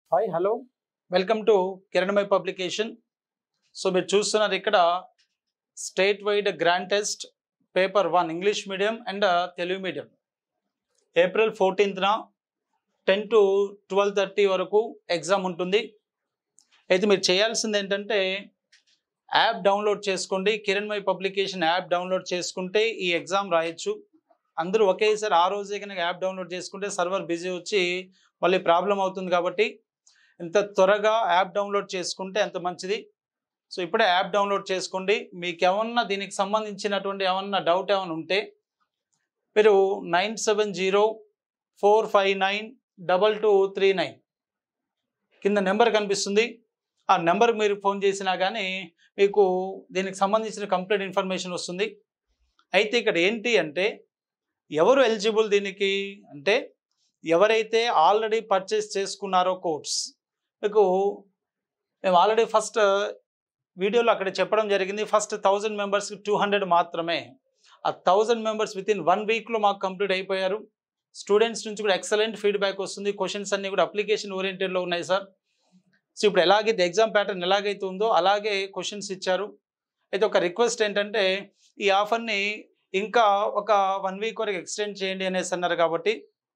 hi hello welcome to Kiranmai publication so మీరు చూస్తున్నారు ఇక్కడ state wide grand test paper one English medium and Telugu medium April ఫోర్టీన్త్న ten to twelve thirty వరకు exam ఉంటుంది అయితే మీరు చేయాల్సింది ఏంటంటే యాప్ డౌన్లోడ్ చేసుకోండి కిరణ్మై పబ్లికేషన్ యాప్ డౌన్లోడ్ చేసుకుంటే ఈ ఎగ్జామ్ రాయొచ్చు అందరూ ఒకేసారి ఆ రోజే కనుక యాప్ డౌన్లోడ్ చేసుకుంటే సర్వర్ బిజీ వచ్చి మళ్ళీ ప్రాబ్లం అవుతుంది కాబట్టి ఎంత త్వరగా యాప్ డౌన్లోడ్ చేసుకుంటే అంత మంచిది సో ఇప్పుడే యాప్ డౌన్లోడ్ చేసుకోండి మీకు ఏమన్నా దీనికి సంబంధించినటువంటి ఏమన్నా డౌట్ ఏమైనా ఉంటే మీరు nine seven zero four five nine double two three nine కింద నెంబర్ కనిపిస్తుంది ఆ నెంబర్ మీరు ఫోన్ చేసినా కానీ మీకు దీనికి సంబంధించిన కంప్లీట్ ఇన్ఫర్మేషన్ వస్తుంది అయితే ఇక్కడ ఏంటి అంటే ఎవరు ఎలిజిబుల్ దీనికి అంటే ఎవరైతే ఆల్రెడీ పర్చేస్ చేసుకున్నారో కోర్స్ మీకు మేము ఆల్రెడీ ఫస్ట్ వీడియోలో అక్కడ చెప్పడం జరిగింది ఫస్ట్ థౌజండ్ మెంబర్స్కి టూ హండ్రెడ్ మాత్రమే ఆ thousand members with in one వీక్లో మాకు కంప్లీట్ అయిపోయారు స్టూడెంట్స్ నుంచి కూడా ఎక్సలెంట్ ఫీడ్బ్యాక్ వస్తుంది క్వశ్చన్స్ అన్నీ కూడా అప్లికేషన్ ఓరియంటెడ్లో ఉన్నాయి సార్ సో ఇప్పుడు ఎలాగైతే ఎగ్జామ్ ప్యాటర్న్ ఎలాగైతే ఉందో అలాగే క్వశ్చన్స్ ఇచ్చారు అయితే ఒక రిక్వెస్ట్ ఏంటంటే ఈ ఆఫర్ని ఇంకా ఒక వన్ వీక్ వరకు ఎక్స్టెండ్ చేయండి అనేసి అన్నారు కాబట్టి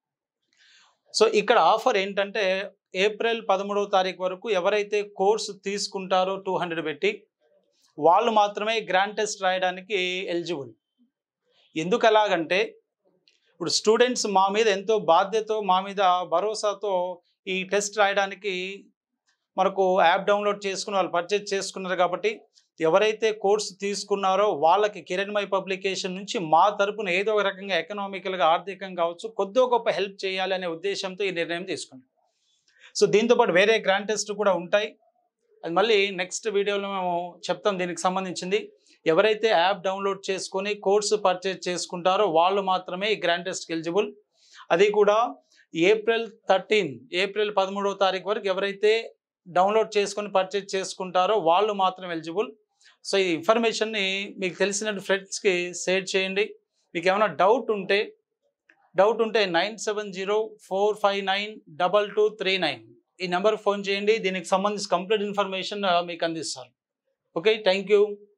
సో ఇక్కడ ఆఫర్ ఏంటంటే ఏప్రిల్ పదమూడవ తారీఖు వరకు ఎవరైతే కోర్సు తీసుకుంటారో టూ హండ్రెడ్ పెట్టి వాళ్ళు మాత్రమే గ్రాండ్ టెస్ట్ రాయడానికి ఎలిజిబుల్ ఎందుకు అలాగంటే ఇప్పుడు స్టూడెంట్స్ మా మీద ఎంతో బాధ్యత మా మీద భరోసాతో ఈ టెస్ట్ రాయడానికి మనకు యాప్ డౌన్లోడ్ చేసుకుని వాళ్ళు పర్చేజ్ చేసుకున్నారు కాబట్టి ఎవరైతే కోర్సు తీసుకున్నారో వాళ్ళకి కిరణ్మై పబ్లికేషన్ నుంచి మా తరపున ఏదో ఒక రకంగా ఎకనామికల్గా ఆర్థికంగా కావచ్చు కొద్దో గొప్ప హెల్ప్ చేయాలి అనే ఉద్దేశంతో ఈ నిర్ణయం తీసుకున్నాం సో దీంతో పాటు వేరే గ్రాండ్ టెస్ట్ కూడా ఉంటాయి అది మళ్ళీ నెక్స్ట్ వీడియోలో మేము చెప్తాం దీనికి సంబంధించింది ఎవరైతే యాప్ డౌన్లోడ్ చేసుకొని కోర్సు పర్చేజ్ చేసుకుంటారో వాళ్ళు మాత్రమే ఈ గ్రాండ్ టెస్ట్కి ఎలిజిబుల్ అది కూడా ఏప్రిల్ థర్టీన్ ఏప్రిల్ పదమూడవ తారీఖు వరకు ఎవరైతే డౌన్లోడ్ చేసుకొని పర్చేజ్ చేసుకుంటారో వాళ్ళు మాత్రం ఎలిజిబుల్ సో ఈ ఇన్ఫర్మేషన్ని మీకు తెలిసిన ఫ్రెండ్స్కి షేర్ చేయండి మీకు ఏమైనా డౌట్ ఉంటే డౌట్ ఉంటే nine seven zero four five nine double two three nine ఈ నెంబర్ ఫోన్ చేయండి దీనికి సంబంధించి కంప్లీట్ ఇన్ఫర్మేషన్ మీకు అందిస్తాను ఓకే థ్యాంక్ యూ